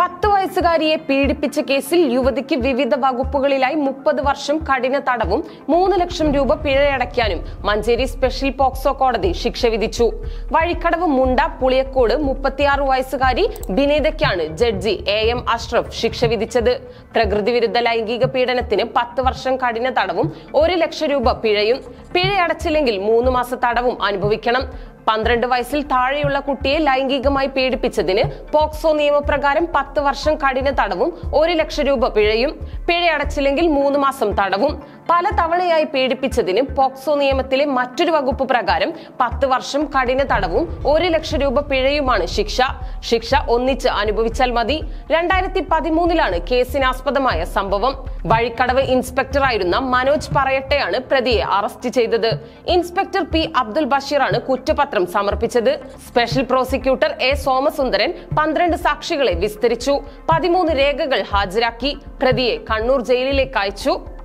പത്ത് വയസ്സുകാരിയെ പീഡിപ്പിച്ച കേസിൽ യുവതിക്ക് വിവിധ വകുപ്പുകളിലായി മുപ്പത് വർഷം കഠിന തടവും മൂന്ന് ലക്ഷം രൂപ പിഴയടയ്ക്കാനും മഞ്ചേരി സ്പെഷ്യൽ പോക്സോ കോടതി ശിക്ഷ വിധിച്ചു വഴിക്കടവ് മുണ്ട പുളിയക്കോട് മുപ്പത്തിയാറ് വയസ്സുകാരി ബിനീതയ്ക്കാണ് ജഡ്ജി എ എം അഷ്റഫ് ശിക്ഷ വിധിച്ചത് പ്രകൃതി വിരുദ്ധ ലൈംഗിക പീഡനത്തിന് പത്ത് വർഷം കഠിന തടവും ഒരു ലക്ഷം രൂപ പിഴയും പിഴയടച്ചില്ലെങ്കിൽ മൂന്ന് മാസ തടവും അനുഭവിക്കണം പന്ത്രണ്ട് വയസ്സിൽ താഴെയുള്ള കുട്ടിയെ ലൈംഗികമായി പീഡിപ്പിച്ചതിന് പോക്സോ നിയമപ്രകാരം പത്ത് വർഷം കഠിന തടവും ഒരു ലക്ഷം രൂപ പിഴയും പിഴയടച്ചില്ലെങ്കിൽ മൂന്ന് മാസം തടവും പല തവണയായി പീഡിപ്പിച്ചതിന് പോക്സോ നിയമത്തിലെ മറ്റൊരു വകുപ്പ് പ്രകാരം പത്ത് വർഷം കഠിന തടവും ഒരു ലക്ഷം രൂപ പിഴയുമാണ് ശിക്ഷ ശിക്ഷ ഒന്നിച്ച് അനുഭവിച്ചാൽ മതി രണ്ടായിരത്തി പതിമൂന്നിലാണ് കേസിനാസ്പദമായ സംഭവം വഴിക്കടവ് ഇൻസ്പെക്ടറായിരുന്ന മനോജ് പറയട്ടെയാണ് പ്രതിയെ അറസ്റ്റ് ചെയ്തത് ഇൻസ്പെക്ടർ പി അബ്ദുൽ ബഷീറാണ് കുറ്റപത്രം സമർപ്പിച്ചത് സ്പെഷ്യൽ പ്രോസിക്യൂട്ടർ എ സോമസുന്ദരൻ പന്ത്രണ്ട് സാക്ഷികളെ വിസ്തരിച്ചു പതിമൂന്ന് രേഖകൾ ഹാജരാക്കി പ്രതിയെ കണ്ണൂർ ജയിലിലേക്ക് അയച്ചു